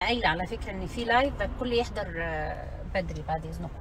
قايله على فكره ان في لايف فالكل يحضر آه، بدري بعد اذنكم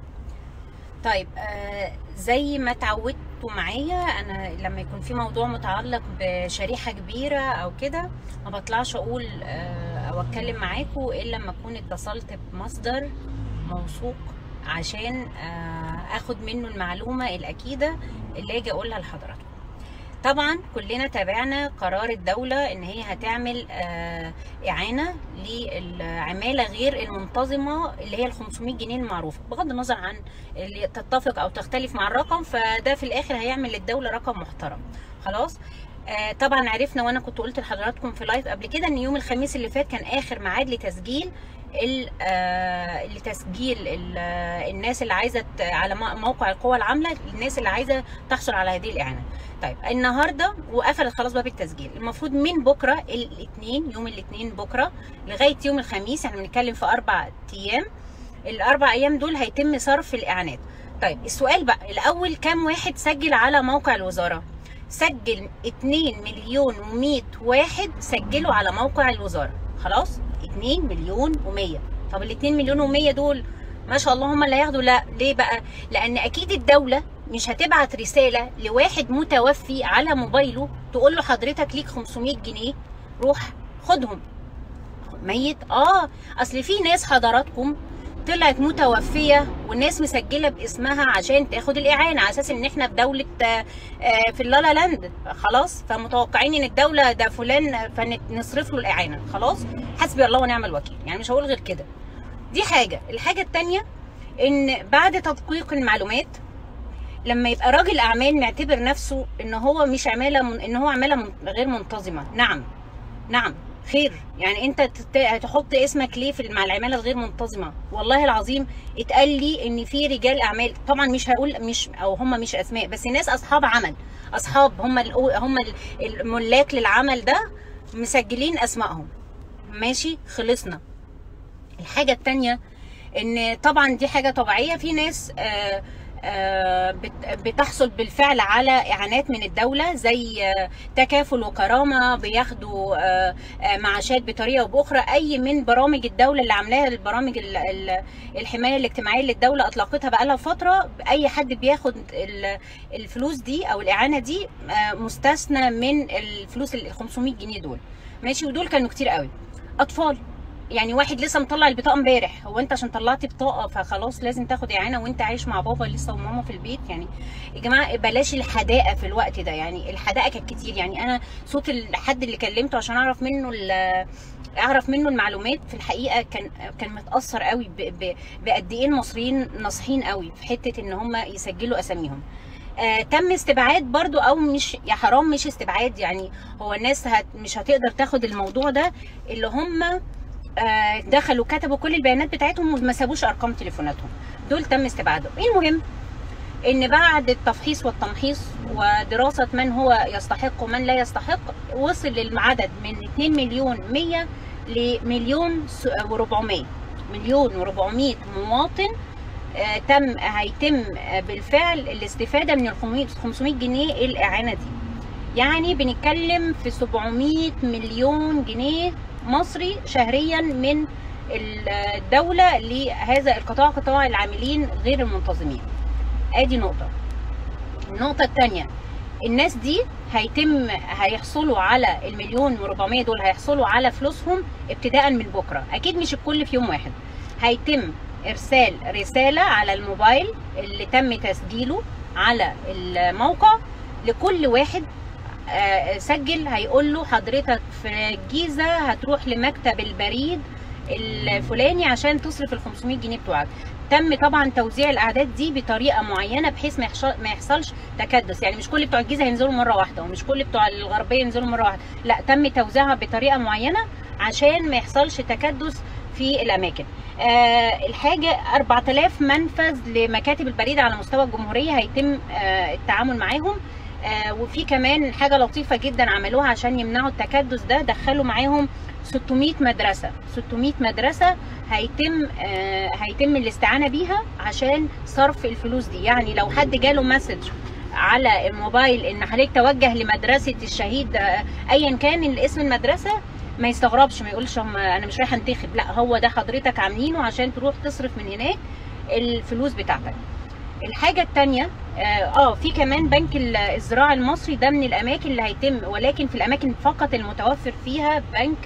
طيب آه زي ما اتعودتوا معايا انا لما يكون في موضوع متعلق بشريحه كبيره او كده ما بطلعش اقول آه او اتكلم معاكم الا لما اكون اتصلت بمصدر موثوق عشان آه اخد منه المعلومه الاكيده اللي اجي اقولها لحضراتكم طبعا كلنا تابعنا قرار الدولة ان هي هتعمل آه، اعانة للعمالة غير المنتظمة اللي هي ال 500 جنيه المعروفة بغض النظر عن اللي تتفق او تختلف مع الرقم فده في الاخر هيعمل للدولة رقم محترم خلاص آه، طبعا عرفنا وانا كنت قلت لحضراتكم في لايف قبل كده ان يوم الخميس اللي فات كان اخر ميعاد لتسجيل ال- آه، لتسجيل ال- آه، الناس اللي عايزه ت- على م- موقع القوى العامله الناس اللي عايزه تحصل على هذه الاعانه طيب النهارده وقفلت خلاص باب التسجيل المفروض من بكره الاثنين يوم الاثنين بكره لغايه يوم الخميس احنا بنتكلم في اربع ايام الاربع ايام دول هيتم صرف الاعانات طيب السؤال بقى الاول كام واحد سجل على موقع الوزاره سجل 2 مليون و100 واحد سجلوا على موقع الوزاره خلاص 2 مليون و100 طب ال 2 مليون و100 دول ما شاء الله هم اللي هياخدوا لا ليه بقى لان اكيد الدوله مش هتبعت رساله لواحد متوفي على موبايله تقول له حضرتك ليك 500 جنيه روح خدهم ميت اه اصل في ناس حضراتكم طلعت متوفيه والناس مسجله باسمها عشان تاخد الاعانه على اساس ان احنا في دوله آه، آه، في اللالا لاند خلاص فمتوقعين ان الدوله ده فلان فنصرف له الاعانه خلاص حسبي الله ونعم الوكيل يعني مش هقول غير كده دي حاجه الحاجه الثانيه ان بعد تدقيق المعلومات لما يبقى راجل اعمال معتبر نفسه ان هو مش عماله من ان هو عماله من غير منتظمه نعم نعم خير يعني انت تت- هتحط اسمك ليه في مع العماله الغير منتظمه والله العظيم اتقال لي ان في رجال اعمال طبعا مش هقول مش او هم مش اسماء بس ناس اصحاب عمل اصحاب هم ال هم ال- الملاك للعمل ده مسجلين اسمائهم ماشي خلصنا الحاجه التانية ان طبعا دي حاجه طبيعيه في ناس آه آه، بت- بتحصل بالفعل على اعانات من الدوله زي آه، تكافل وكرامه بياخدوا آه، آه، معاشات بطريقه او باخرى اي من برامج الدوله اللي عاملاها البرامج ال- ال- الحمايه الاجتماعيه اللي الدوله اطلقتها بقالها فتره اي حد بياخد ال- الفلوس دي او الاعانه دي آه، مستثنى من الفلوس ال 500 جنيه دول ماشي ودول كانوا كتير قوي اطفال يعني واحد لسه مطلع البطاقه امبارح هو انت عشان طلعتي بطاقه فخلاص لازم تاخد اعانه وانت عايش مع بابا لسه وماما في البيت يعني يا جماعه بلاش الحداقه في الوقت ده يعني الحداقه كانت كتير يعني انا صوت الحد اللي كلمته عشان اعرف منه ال- اعرف منه المعلومات في الحقيقه كان كان متاثر قوي ب- ب- بقد ايه المصريين ناصحين قوي في حته ان هم يسجلوا اساميهم آه تم استبعاد برضو او مش يا حرام مش استبعاد يعني هو الناس هت مش هتقدر تاخد الموضوع ده اللي هم آه، دخلوا كتبوا كل البيانات بتاعتهم وما سابوش ارقام تليفوناتهم دول تم استبعادهم المهم ان بعد التفحيص والتمحيص ودراسه من هو يستحق ومن لا يستحق وصل العدد من 2 مليون 100 لمليون و400 مليون و400 مواطن آه، تم هيتم آه، بالفعل الاستفاده من ال 500 جنيه الاعانه دي يعني بنتكلم في 700 مليون جنيه مصري شهريا من الدولة لهذا القطاع قطاع العاملين غير المنتظمين ادي نقطة النقطة الثانية الناس دي هيتم هيحصلوا على المليون و400 دول هيحصلوا على فلوسهم ابتداء من بكرة اكيد مش الكل في يوم واحد هيتم ارسال رسالة على الموبايل اللي تم تسجيله على الموقع لكل واحد آه، سجل هيقول له حضرتك في الجيزه هتروح لمكتب البريد الفلاني عشان تصرف ال 500 جنيه بتوعك تم طبعا توزيع الاعداد دي بطريقه معينه بحيث ما يحصل ما يحصلش تكدس يعني مش كل بتوع الجيزه ينزلوا مره واحده ومش كل بتوع الغربيه ينزلوا مره واحده لا تم توزيعها بطريقه معينه عشان ما يحصلش تكدس في الاماكن آه الحاجه 4000 منفذ لمكاتب البريد على مستوى الجمهوريه هيتم آه التعامل معاهم آه وفي كمان حاجه لطيفه جدا عملوها عشان يمنعوا التكدس ده دخلوا معاهم 600 مدرسه 600 مدرسه هيتم آه هيتم الاستعانه بيها عشان صرف الفلوس دي يعني لو حد جاله مسج على الموبايل ان حضرتك توجه لمدرسه الشهيد آه، ايا كان اسم المدرسه ما يستغربش ما يقولش هم انا مش رايح انتخب لا هو ده حضرتك عاملينه عشان تروح تصرف من هناك الفلوس بتاعتك الحاجة التانية اه آه، في كمان بنك ال- الزراعي المصري ده من الاماكن اللي هيتم ولكن في الاماكن فقط المتوفر فيها بنك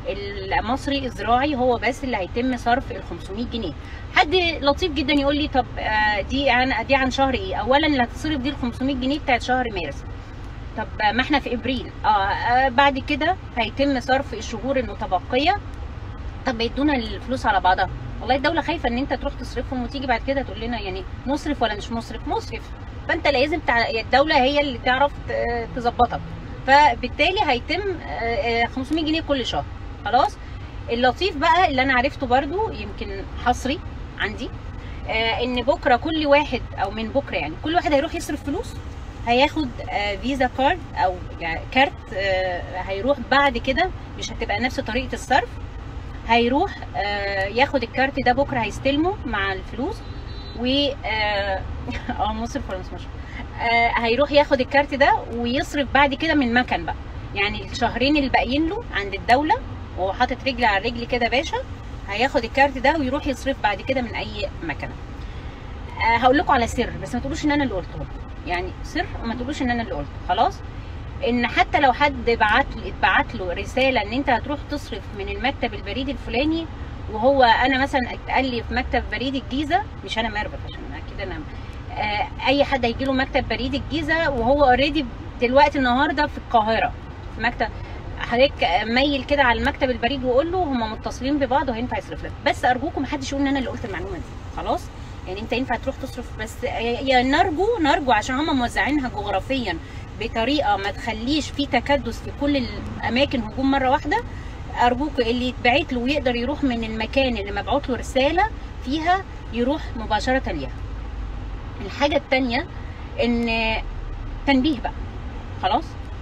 المصري الزراعي هو بس اللي هيتم صرف ال 500 جنيه حد لطيف جدا يقول لي طب آه، دي عن دي عن شهر ايه اولا اللي هتصرف دي ال 500 جنيه بتاعت شهر مارس طب آه، ما احنا في ابريل اه, آه بعد كده هيتم صرف الشهور المتبقيه طب يدونا الفلوس على بعضها والله الدوله خايفه ان انت تروح تصرفهم وتيجي بعد كده تقول لنا يعني مصرف ولا مش مصرف مصرف فانت لازم تع... الدوله هي اللي تعرف ت- تظبطك فبالتالي هيتم آه، آه، 500 جنيه كل شهر خلاص اللطيف بقى اللي انا عرفته برضو يمكن حصري عندي آه، ان بكره كل واحد او من بكره يعني كل واحد هيروح يصرف فلوس هياخد آه، فيزا كارد او يعني كارت آه، هيروح بعد كده مش هتبقى نفس طريقه الصرف هيروح آه، ياخد الكارت ده بكره هيستلمه مع الفلوس و اه آه، مصرف ولا مش مصرف آه، هيروح ياخد الكارت ده ويصرف بعد كده من مكان بقى يعني الشهرين الباقيين له عند الدوله وهو حاطط رجل على رجل كده باشا هياخد الكارت ده ويروح يصرف بعد كده من اي مكان آه، هقول لكم على سر بس ما تقولوش ان انا اللي قلته يعني سر وما تقولوش ان انا اللي قلته خلاص ان حتى لو حد بعت اتبعت له رساله ان انت هتروح تصرف من المكتب البريد الفلاني وهو انا مثلا اتقال لي في مكتب بريد الجيزه مش انا ميرفت عشان اكيد انا آه، اي حد هيجي له مكتب بريد الجيزه وهو اوريدي دلوقتي النهارده في القاهره في مكتب حضرتك ميل كده على المكتب البريد وقول له هم متصلين ببعض وهينفع يصرف لك بس ارجوكم محدش يقول ان انا اللي قلت المعلومه دي خلاص يعني انت ينفع تروح تصرف بس يا نرجو نرجو عشان هم موزعينها جغرافيا بطريقه ما تخليش في تكدس في كل الاماكن هجوم مره واحده ارجوك اللي يتبعت له ويقدر يروح من المكان اللي مبعوت له رساله فيها يروح مباشره ليها الحاجه الثانيه ان تنبيه بقى خلاص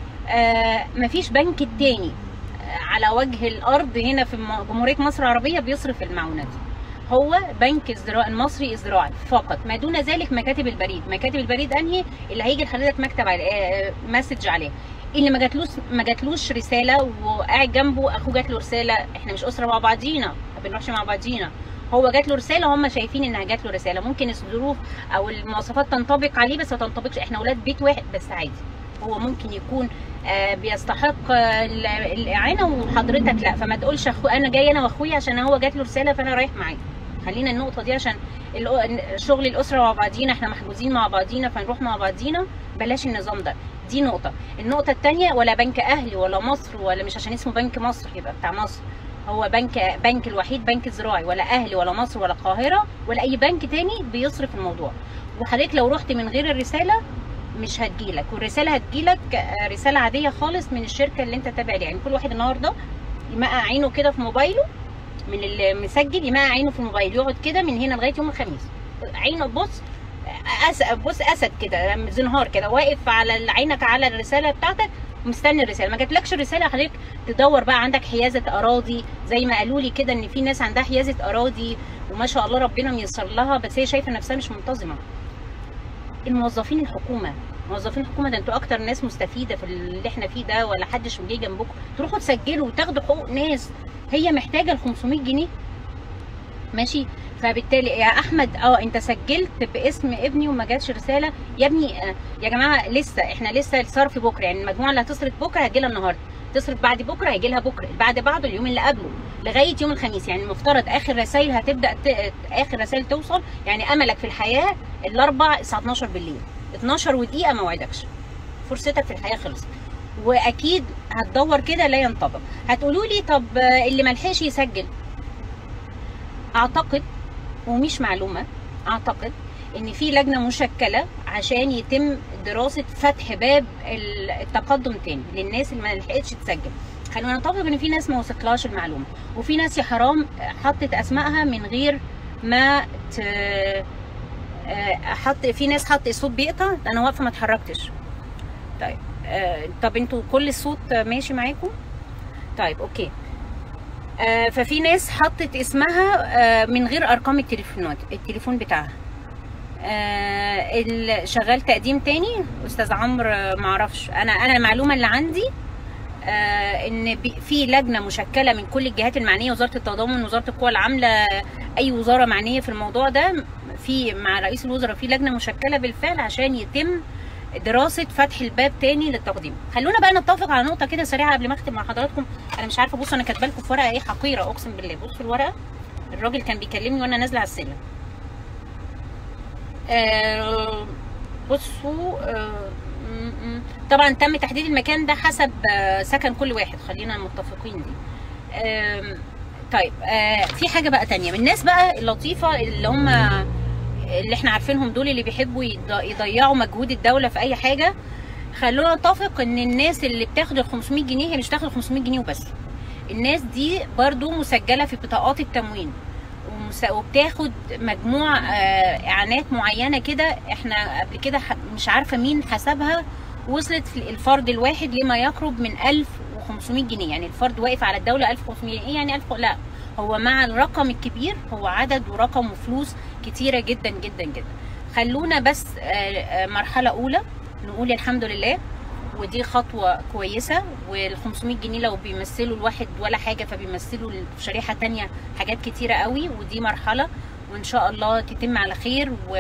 آه مفيش بنك تاني آه، على وجه الارض هنا في م- جمهوريه مصر العربيه بيصرف المعونات دي هو بنك الزراعي المصري الزراعي فقط ما دون ذلك مكاتب البريد مكاتب البريد انهي اللي هيجي لحضرتك مكتب على آه، مسج عليه اللي ما جاتلوش ما جاتلوش رساله وقاعد جنبه اخوه جات له رساله احنا مش اسره مع بعضينا ما بنروحش مع بعضينا هو جات له رساله هم شايفين انها جات له رساله ممكن الظروف او المواصفات تنطبق عليه بس ما تنطبقش احنا اولاد بيت واحد بس عادي هو ممكن يكون آه، بيستحق آه، ال- الاعانه وحضرتك لا فما تقولش أخو انا جاي انا واخويا عشان هو جات له رساله فانا رايح معاه خلينا النقطه دي عشان الأ- شغل الاسره مع بعضينا احنا محجوزين مع بعضينا فنروح مع بعضينا بلاش النظام ده دي نقطه النقطه الثانيه ولا بنك اهلي ولا مصر ولا مش عشان اسمه بنك مصر يبقى بتاع مصر هو بنك بنك الوحيد بنك الزراعي ولا اهلي ولا مصر ولا القاهره ولا اي بنك تاني بيصرف الموضوع وحضرتك لو رحت من غير الرساله مش هتجيلك والرساله هتجيلك آه، رساله عاديه خالص من الشركه اللي انت تابع ليها يعني كل واحد النهارده يمقع عينه كده في موبايله من المسجل يمقع عينه في الموبايل يقعد كده من هنا لغايه يوم الخميس عينه بص اسد بص اسد كده زنهار كده واقف على عينك على الرساله بتاعتك مستني الرساله ما جاتلكش الرساله حضرتك تدور بقى عندك حيازه اراضي زي ما قالوا لي كده ان في ناس عندها حيازه اراضي وما شاء الله ربنا ميسر لها بس هي شايفه نفسها مش منتظمه الموظفين الحكومه موظفين الحكومه ده انتوا اكتر ناس مستفيده في اللي احنا فيه ده ولا حدش جه جنبكم تروحوا تسجلوا وتاخدوا حقوق ناس هي محتاجه ال 500 جنيه ماشي فبالتالي يا احمد اه انت سجلت باسم ابني وما جاتش رساله يا ابني آه يا جماعه لسه احنا لسه الصرف بكره يعني المجموعه اللي هتصرف بكره هتجي لها النهارده تصرف بعد بكره هيجي لها بكره بعد بعده اليوم اللي قبله لغايه يوم الخميس يعني المفترض اخر رسائل هتبدا ت... اخر رسائل توصل يعني املك في الحياه الاربع الساعه 12 بالليل 12 ودقيقه ما وعدكش فرصتك في الحياه خلصت واكيد هتدور كده لا ينطبق هتقولوا لي طب آه، اللي ملحقش يسجل اعتقد ومش معلومه اعتقد ان في لجنه مشكله عشان يتم دراسه فتح باب ال- التقدم تاني للناس اللي ما لحقتش تسجل خلينا نتفق ان في ناس ما وصلتلهاش المعلومه وفي ناس يا حرام حطت اسمائها من غير ما ت... آه، حط في ناس حط الصوت بيقطع انا واقفه ما اتحركتش طيب آه، طب انتوا كل الصوت ماشي معاكم طيب اوكي آه، ففي ناس حطت اسمها آه، من غير ارقام التليفونات التليفون بتاعها آه، ال- شغال تقديم تاني استاذ عمرو آه، معرفش انا انا المعلومه اللي عندي آه ان بي- في لجنه مشكله من كل الجهات المعنيه وزاره التضامن وزاره القوى العامله اي وزاره معنيه في الموضوع ده في مع رئيس الوزراء في لجنه مشكله بالفعل عشان يتم دراسه فتح الباب تاني للتقديم خلونا بقى نتفق على نقطه كده سريعه قبل ما اختم مع حضراتكم انا مش عارفه بصوا انا كاتبه لكم في ورقه ايه حقيره اقسم بالله بصوا الورقه الراجل كان بيكلمني وانا نازله على السلم آه، بصوا آه، م- م. طبعا تم تحديد المكان ده حسب آه، سكن كل واحد خلينا متفقين دي آم، طيب آه، في حاجه بقى تانية من الناس بقى اللطيفه اللي هم اللي احنا عارفينهم دول اللي بيحبوا يض- يضيعوا مجهود الدوله في اي حاجه خلونا نتفق ان الناس اللي بتاخد ال 500 جنيه هي مش بتاخد 500 جنيه وبس الناس دي برضو مسجله في بطاقات التموين ومس- وبتاخد مجموع آه، اعانات معينه كده احنا قبل كده ح- مش عارفه مين حسبها وصلت في الفرد الواحد لما يقرب من 1500 جنيه يعني الفرد واقف على الدوله 1500 جنيه ايه يعني 1000 لا هو مع الرقم الكبير هو عدد ورقم وفلوس كتيره جدا جدا جدا خلونا بس آه، آه، مرحله اولى نقول الحمد لله ودي خطوة كويسة وال 500 جنيه لو بيمثلوا الواحد ولا حاجة فبيمثلوا شريحة تانية حاجات كتيرة قوي ودي مرحلة وإن شاء الله تتم على خير و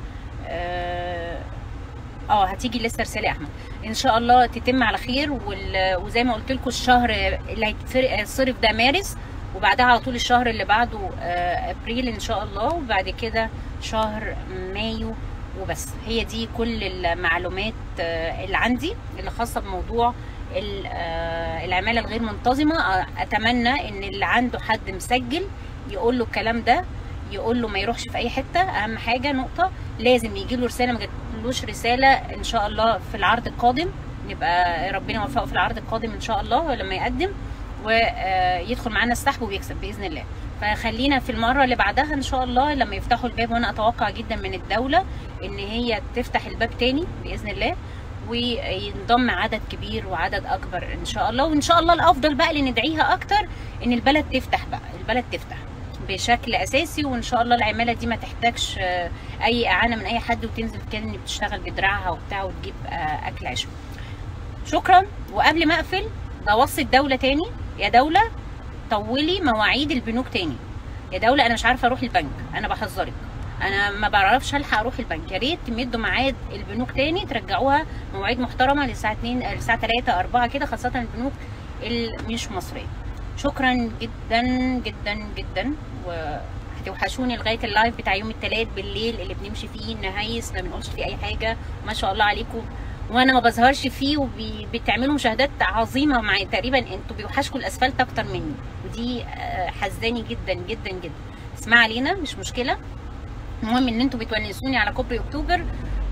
آه، اه هتيجي لسه رسالة يا احمد ان شاء الله تتم على خير وال... وزي ما قلت لكم الشهر اللي هيتصرف ده مارس وبعدها على طول الشهر اللي بعده آه، ابريل ان شاء الله وبعد كده شهر مايو وبس هي دي كل المعلومات آه، اللي عندي اللي خاصه بموضوع ال- آه، العماله الغير منتظمه آه، اتمنى ان اللي عنده حد مسجل يقول له الكلام ده يقول له ما يروحش في اي حته اهم حاجه نقطه لازم يجي له رساله ما جاتلوش رساله ان شاء الله في العرض القادم نبقى ربنا يوفقه في العرض القادم ان شاء الله لما يقدم ويدخل معانا السحب ويكسب باذن الله فخلينا في المره اللي بعدها ان شاء الله لما يفتحوا الباب وانا اتوقع جدا من الدوله ان هي تفتح الباب تاني باذن الله وينضم عدد كبير وعدد اكبر ان شاء الله وان شاء الله الافضل بقى اللي ندعيها اكتر ان البلد تفتح بقى البلد تفتح بشكل اساسي وان شاء الله العماله دي ما تحتاجش آه، اي اعانه من اي حد وتنزل كده ان بتشتغل بدراعها وبتاع وتجيب آه، اكل عيشها شكرا وقبل ما اقفل بوصي الدوله تاني يا دوله طولي مواعيد البنوك تاني يا دوله انا مش عارفه اروح البنك انا بحذرك انا ما بعرفش الحق اروح البنك يا ريت تمدوا ميعاد البنوك تاني ترجعوها مواعيد محترمه للساعه 2 للساعه 3 4 كده خاصه البنوك اللي مش مصريه شكرا جدا جدا جدا وهتوحشوني لغايه اللايف بتاع يوم الثلاث بالليل اللي بنمشي فيه نهيس ما بنقولش فيه اي حاجه ما شاء الله عليكم وانا ما بظهرش فيه وبتعملوا مشاهدات عظيمه مع تقريبا انتوا بيوحشكم الاسفلت اكتر مني ودي آه، حزاني جدا جدا جدا اسمع علينا مش مشكله المهم ان انتوا بتونسوني على كوبري اكتوبر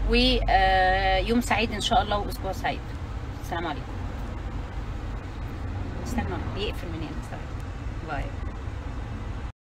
ويوم سعيد ان شاء الله واسبوع سعيد السلام عليكم استنى بيقفل من هنا باي